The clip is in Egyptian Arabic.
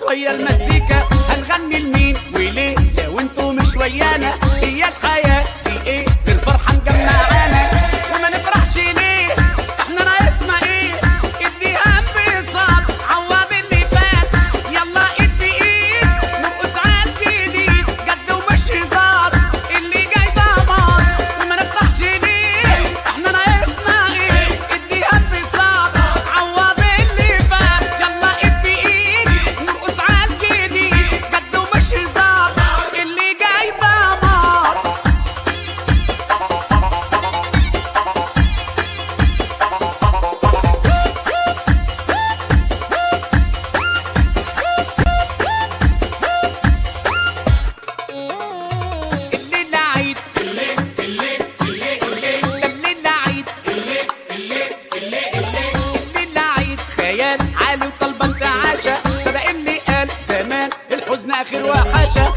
ويا المزيكا هنغني لمين وليه لو انتوا مش ويانا هي الحياة في ايه بالفرحة مجمعانا وما نفرحش ليه احنا ناقصنا ايه اديها انبساط عوض اللي فات يلا ادي ايد نرقص على الجديد جد ومش هزار اللي جاي دمار وما نفرحش ليه احنا ناقصنا ايه اديها انبساط عوض اللي فات يلا ادي ايد نرقص على الجديد جد ومش هزار اللي جاي دمار الليلة عيد الليلة عيد الليلة عيد خيال عالي وطلبة انت عاشا صدق اللي قال زمان الحزن اخر وحشا